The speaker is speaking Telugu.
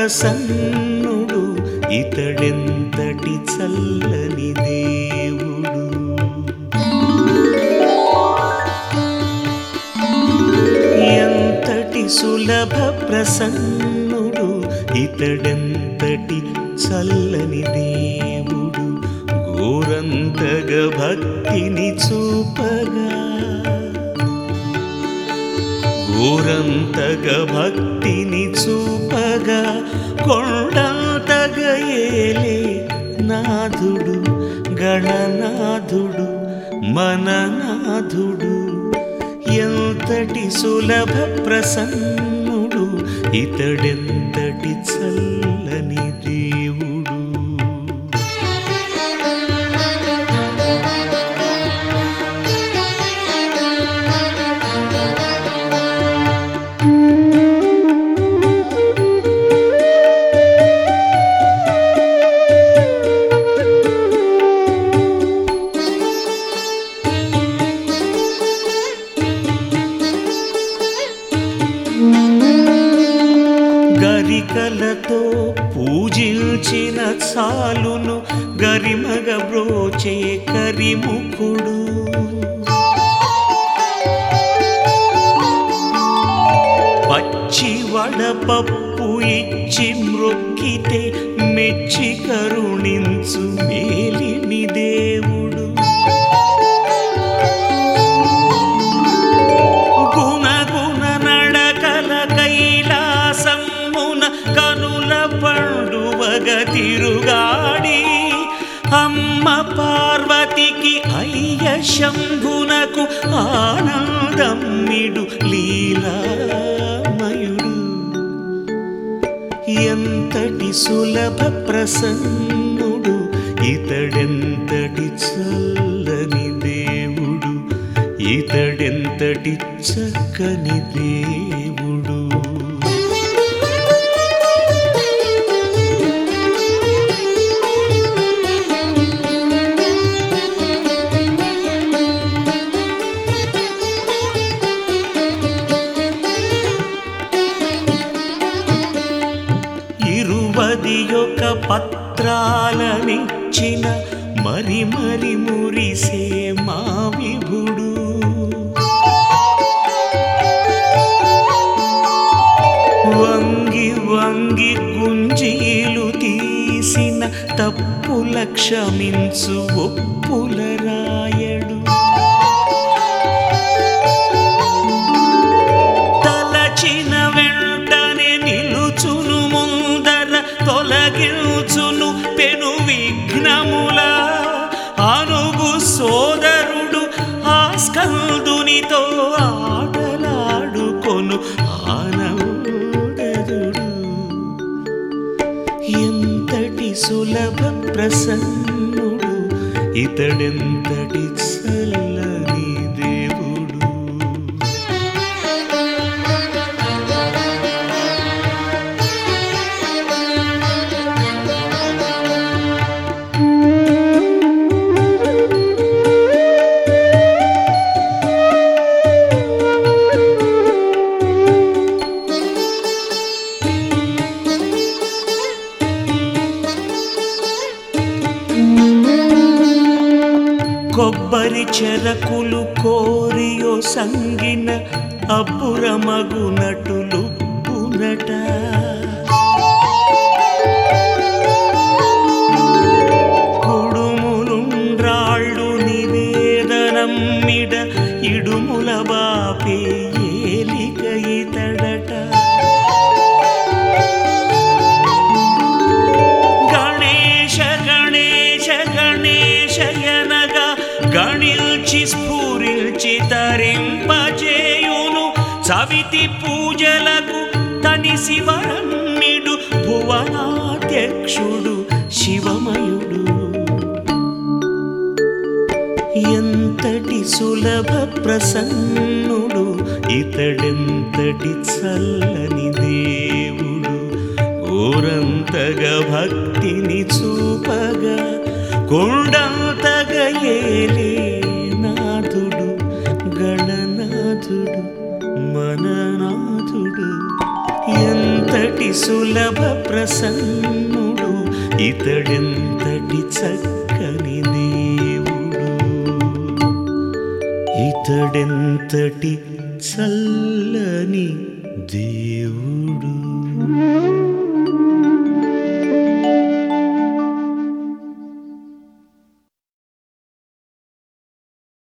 ప్రసన్నుడు ఇతడెంతటి చల్లని దేవుడు ఎంతటి సులభ ప్రసన్నుడు ఇతడెంతటి చల్లని దేవుడు ఘోరంతగ భక్తిని చూపగా ఘోరంతగ భక్తిని చూపగా కొండంతగ ఏలే నాథుడు గణనాథుడు మననాథుడు ఎంతటి సులభ ప్రసన్నుడు ఇతడెంతటి చల్లని దేవుడు గరికలతో పూజించిన చాలును గరిమగ బ్రోచే కరిముఖుడు పచ్చి వడపప్పు ఇచ్చి మ్రొక్కితే మెచ్చి కరుణించు మేలిని దేవుడు గుణగుణ నడకల కైలాసమున కనుల పండువగ తిరుగాడి అమ్మ పార్వతికి అయ్య శంభునకు ఆనందమ్మిడు లీలామయుడు ఎంతటి సులభ ప్రసన్నుడు ఇతడెంతటి చల్లని దేవుడు ఇతడెంతటి చక్కని దేవుడు ఇరువది యొక్క పత్రాలనిచ్చిన మరి మరి మురిసే మా విభుడు వంగి వంగి గుంజీలు తీసిన తప్పుల క్షమించు ఒప్పుల రాయడు తలచిన వెంటనే నిలుచును ముందర తొలగించును పెను విఘ్నముల అనుగు సోదరుడు ఆ స్కందునితో ఆటలాడుకొను ఆనందరుడు ఎంతటి సులభ ప్రసన్నుడు ఇతడెంతటి చల్లని దేవుడు కొబ్బరి చెరకులు కోరియో సంగిన అబ్బురమగునటులు పునట కుడుములుండ్రాళ్ళు నివేదనమ్మిడ ఇడుముల బాపే ఏలిక ఇతడట గణేశ గణేశ గణేశయనగా గణిల్చి స్ఫూరిల్చి తరింపజేయును చవితి పూజలకు తని శివరమ్మిడు భువనాధ్యక్షుడు శివమయుడు ఎంతటి సులభ ప్రసన్నుడు ఇతడెంతటి చల్లని దేవుడు ఘోరంతగా భక్తిని చూపగా కొండంతగా ఏలే నాథుడు గణనాథుడు మననాథుడు ఎంతటి ఎంతటి సులభ ప్రసన్నుడు ఇతడెంతటి చక్కని దేవుడు ఇతడెంతటి చల్లని దేవుడు